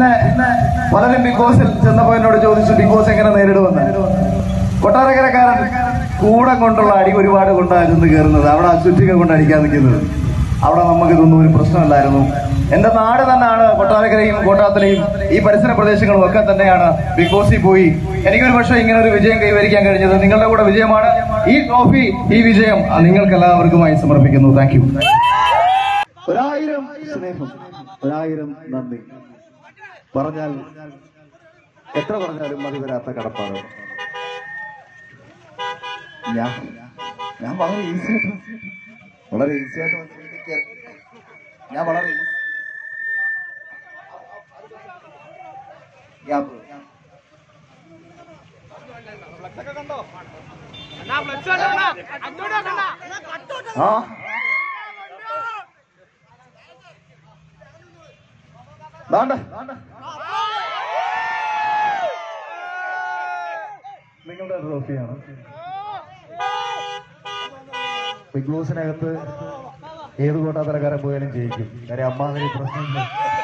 പിന്നെ പലരും ബിഗ് ബോസിൽ ചെന്നപ്പോ എന്നോട് ചോദിച്ചു ബിഗ് ബോസ് എങ്ങനെ നേരിടുമെന്ന് കൊട്ടാരക്കരക്കാരൻ കൂടം കൊണ്ടുള്ള അടി ഒരുപാട് കൊണ്ടായിരുന്നു കയറുന്നത് അവിടെ ചുറ്റിക കൊണ്ട് അടിക്കാൻ നിൽക്കുന്നത് അവിടെ നമുക്ക് ഇതൊന്നും ഒരു പ്രശ്നമല്ലായിരുന്നു എന്റെ നാട് തന്നെയാണ് കൊട്ടാരക്കരയും കോട്ടാത്തലയും ഈ പരിസര പ്രദേശങ്ങളും ഒക്കെ തന്നെയാണ് ബിഗ് ബോസിൽ പോയി എനിക്കൊരു പക്ഷേ ഇങ്ങനെ ഒരു വിജയം കൈവരിക്കാൻ കഴിഞ്ഞത് നിങ്ങളുടെ കൂടെ വിജയമാണ് ഈ ട്രോഫി ഈ വിജയം നിങ്ങൾക്ക് എല്ലാവർക്കുമായി സമർപ്പിക്കുന്നു താങ്ക് യു ഒരായിരം സ്നേഹം ഒരായിരം നന്ദി പറഞ്ഞാൽ എത്ര പറഞ്ഞാലും മതി വരാത്ത കടപ്പാട് ഞാൻ ഞാൻ വളരെ ഈസി ആയിട്ട് വളരെ ഈസി ആയിട്ട് മനസ്സിലാക്കി ഞാൻ വളരെ easy- ഞാൻ ആ ദാണ്ട നിങ്ങളുടെ ട്രോഫിയാണ് ബിഗ് ബോസിനകത്ത് ഏത് കോട്ടാത്തരക്കാരൻ പോയാലും ജയിക്കും കാര്യം അമ്മാതിരി പ്രശ്നമില്ല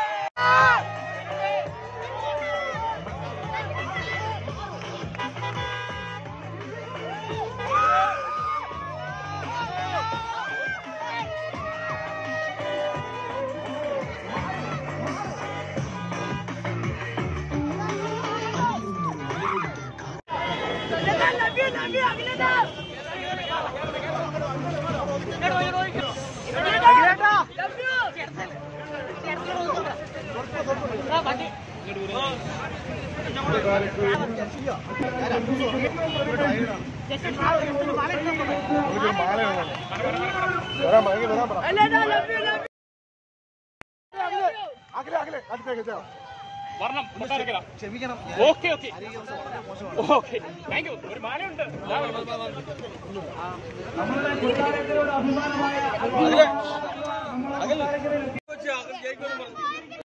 വരണം കൊട്ടാരക്കര ക്ഷമിക്കണം okay okay okay thank you ഒരു മാലയുണ്ട് ദാ വരണം.